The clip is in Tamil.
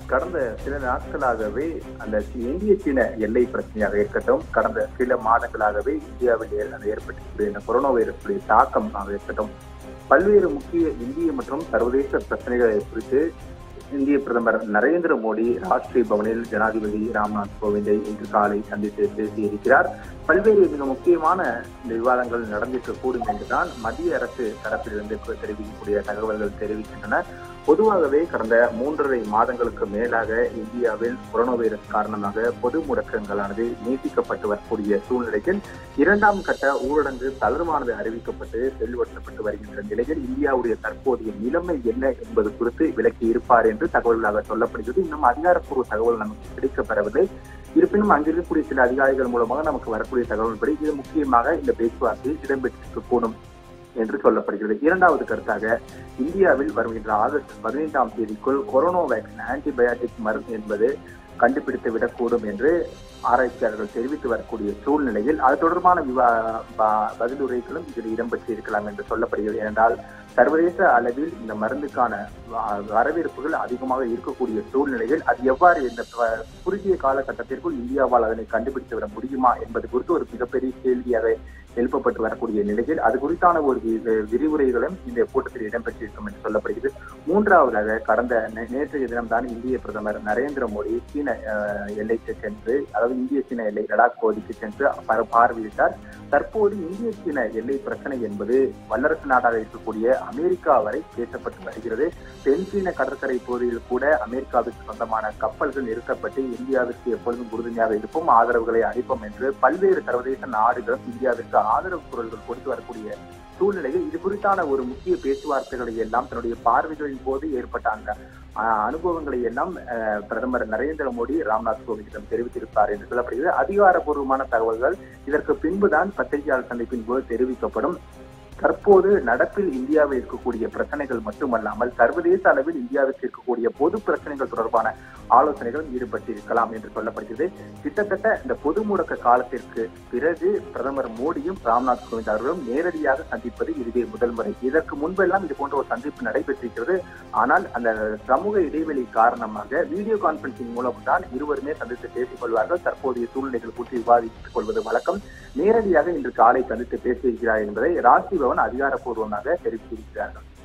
கடந்த சில நாட்களாகவே அந்த சி- இந்திய சீன எல்லை பிரச்சனையாக இருக்கட்டும் கடந்த சில மாதங்களாகவே இந்தியாவில் ஏ- அந்த ஏற்பட்டிருக்கிற இந்த கொரோனா வைரஸுடைய தாக்கம் ஆக இருக்கட்டும் பல்வேறு முக்கிய இந்திய மற்றும் சர்வதேச பிரச்சனைகளை குறித்து இந்திய பிரதமர் நரேந்திர மோடி ராஷ்டிரிய பவனில் ஜனாதிபதி ராம்நாத் கோவிந்தை இன்று காலை சந்தித்து பேசியிருக்கிறார் பல்வேறு மிக முக்கியமான இந்த விவாதங்கள் நடந்திருக்கக்கூடும் என்றுதான் மத்திய அரசு தரப்பிலிருந்து தெரிவிக்கக்கூடிய தகவல்கள் தெரிவிக்கின்றன பொதுவாகவே கடந்த மூன்றரை மாதங்களுக்கு மேலாக இந்தியாவில் கொரோனா வைரஸ் காரணமாக பொது முடக்கங்களானது நீட்டிக்கப்பட்டு வரக்கூடிய சூழ்நிலையில் இரண்டாம் கட்ட ஊரடங்கு தளர்வானது அறிவிக்கப்பட்டு செயல்படுத்தப்பட்டு வருகின்ற நிலையில் இந்தியாவுடைய தற்போதைய நிலைமை என்ன என்பது குறித்து விளக்கி இருப்பார் என்று தகவல்களாக சொல்லப்படுகிறது இன்னும் அதிகாரப்பூர்வ தகவல் நமக்கு கிடைக்கப்பெறவில்லை இருப்பினும் அங்கிருக்கக்கூடிய சில அதிகாரிகள் மூலமாக நமக்கு வரக்கூடிய தகவல்படி இது முக்கியமாக இந்த பேச்சுவார்த்தையில் இடம்பெற்றிருக்கக்கூடும் என்று சொல்லப்படுகிறது இரண்டாவது கருத்தாக இந்தியாவில் வருகின்ற ஆகஸ்ட் பதினைந்தாம் தேதிக்குள் கொரோனா வேக்சின் ஆன்டிபயாட்டிக் மருந்து என்பது கண்டுபிடித்து விடக்கூடும் என்று ஆராய்ச்சியாளர்கள் தெரிவித்து வரக்கூடிய சூழ்நிலையில் அது தொடர்பான விவா ப- பதிலுரைகளும் இதில் இடம்பெற்று இருக்கலாம் என்று சொல்லப்படுகிறது ஏனென்றால் சர்வதேச அளவில் இந்த மருந்துக்கான வ- வரவேற்புகள் அதிகமாக இருக்கக்கூடிய சூழ்நிலையில் அது எவ்வாறு இந்த ப- குறுகிய காலகட்டத்திற்குள் இந்தியாவால் அதனை கண்டுபிடித்து விட முடியுமா என்பது குறித்து ஒரு மிகப்பெரிய கேள்வியாக எழுப்பப்பட்டு வரக்கூடிய நிலையில் அது குறித்தான ஒரு வி- விரிவுரைகளும் இந்த கூட்டத்தில் இடம்பெற்றிருக்கும் என்று சொல்லப்படுகிறது மூன்றாவதாக கடந்த நே- நேற்றைய தினம்தான் இந்திய பிரதமர் நரேந்திர மோடி சீன அஹ், எல்லைக்கு சென்று அதாவது இந்திய சீன எல்லை லடாக் பகுதிக்கு சென்று பர- பார்வையிட்டார் தற்போது இந்திய சீன எல்லை பிரச்சனை என்பது வல்லரசு நாடாக இருக்கக்கூடிய அமெரிக்கா வரை பேசப்பட்டு வருகிறது தென் சீன கடற்கரை பகுதியில் கூட அமெரிக்காவுக்கு சொந்தமான கப்பல்கள் நிறுத்தப்பட்டு இந்தியாவிற்கு எப்பொழுதும் உறுதுணையாக இருப்போம் ஆதரவுகளை அளிப்போம் என்று பல்வேறு சர்வதேச நாடுகளும் இந்தியாவிற்கு ஆதரவு குரல்கள் கொடுத்து வரக்கூடிய சூழ்நிலையில் இது குறித்தான ஒரு முக்கிய பேச்சுவார்த்தைகளை எல்லாம் தன்னுடைய பார்வைகளின் போது ஏற்பட்ட அந்த அஹ், அனுபவங்களை எல்லாம் அஹ், பிரதமர் நரேந்திர மோடி ராம்நாத் கோவிந்திடம் தெரிவித்திருப்பார் என்று சொல்லப்படுகிறது அதிகாரப்பூர்வமான தகவல்கள் இதற்கு பின்புதான் பத்திரிகையாளர் சந்திப்பின் போது தெரிவிக்கப்படும் தற்போது நடப்பில் இந்தியாவில் இருக்கக்கூடிய பிரச்சனைகள் மட்டுமல்லாமல் சர்வதேச அளவில் இந்தியாவிற்கு இருக்கக்கூடிய பொது பிரச்சனைகள் தொடர்பான ஆலோசனைகளும் ஈடுபட்டிருக்கலாம் என்று சொல்லப்படுகிறது கிட்டத்தட்ட இந்த பொது முடக்க காலத்திற்கு பிறகு பிரதமர் மோடியும் ராம்நாத் கோவிந்த் அவர்களும் நேரடியாக சந்திப்பது இதுவே முதல் முறை இதற்கு முன்பெல்லாம் இது போன்ற ஒரு சந்திப்பு நடைபெற்றிருக்கிறது ஆனால் அந்த சமூக இடைவெளி காரணமாக வீடியோ கான்பரன்சிங் மூலம் தான் இருவருமே சந்தித்து பேசிக் கொள்வார்கள் தற்போதைய சூழ்நிலைகள் குறித்து விவாதித்துக் கொள்வது வழக்கம் நேரடியாக இன்று காலை சந்தித்து பேசியிருக்கிறார் என்பதை ராஜ்பவன் அதிகாரப்பூர்வமாக தெரிவித்திருக்கிறார்கள்